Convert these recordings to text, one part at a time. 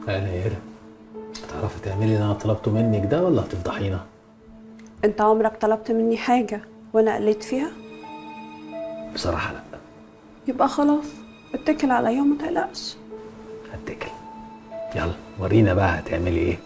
يا نير هتعرفي تعملي اللي انا طلبته منك ده ولا هتفضحينا انت عمرك طلبت مني حاجة وانا قلت فيها بصراحه لا يبقى خلاص اتكل عليا وما تقلقش هتكل يلا ورينا بقى هتعملي ايه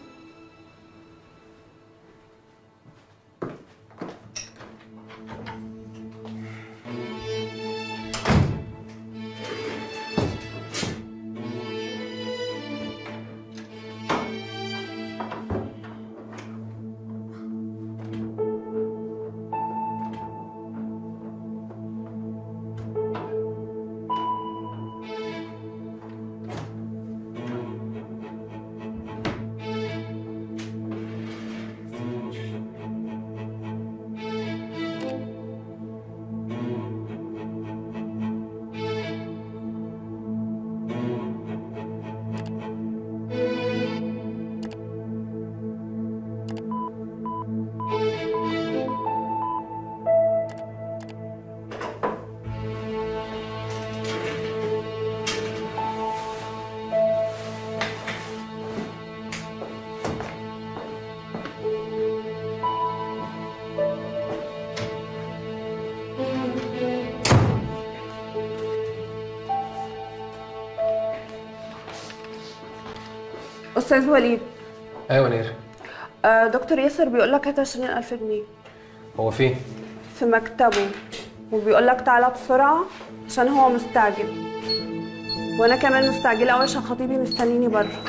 استاذ وليد ايوه نير آه دكتور ياسر بيقول لك هات 20000 جنيه هو فين؟ في مكتبه وبيقول لك تعالى بسرعة عشان هو مستعجل وانا كمان مستعجلة قوي عشان خطيبي مستنيني بره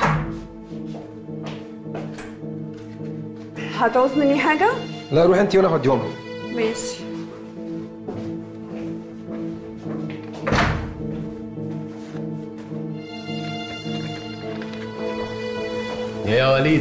هتعوز مني حاجة؟ لا روح انت وانا هوديهم له ماشي يا وليد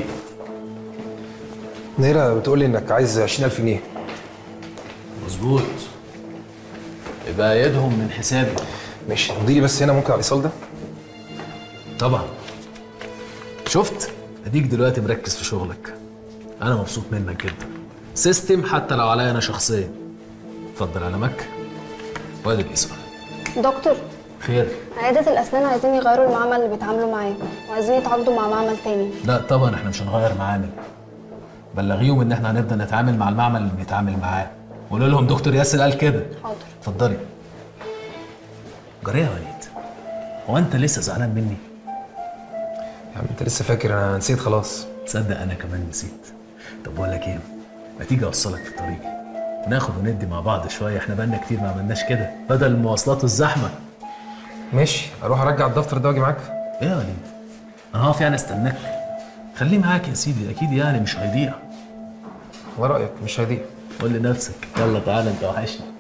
نيرة بتقول لي انك عايز 20000 جنيه مظبوط يبقى يدهم من حسابي ماشي امضي لي بس هنا ممكن على الايصال ده طبعا شفت اديك دلوقتي مركز في شغلك انا مبسوط منك جدا سيستم حتى لو عليا انا شخصيا اتفضل على مك وادي الايصال دكتور خير عيادة الأسنان عايزين يغيروا المعمل اللي بيتعاملوا معاه وعايزين يتعاقدوا مع معمل تاني لا طبعا احنا مش هنغير معامل بلغيهم ان احنا هنبدا نتعامل مع المعمل اللي بنتعامل معاه وقول لهم دكتور ياسر قال كده حاضر اتفضلي جريه يا وليد هو انت لسه زعلان مني يا عم انت لسه فاكر انا نسيت خلاص تصدق انا كمان نسيت طب بقول لك ايه ما تيجي اوصلك في طريقي ناخد وندي مع بعض شويه احنا بقالنا كتير ما عملناش كده بدل المواصلات والزحمه ماشي اروح ارجع الدفتر ده واجي معاك ايه يا وليد انا هقف يعني استناك خليه معاك يا سيدي اكيد يعني مش هيضيع على رايك مش هيضيع قول لنفسك يلا تعالى انت وحشني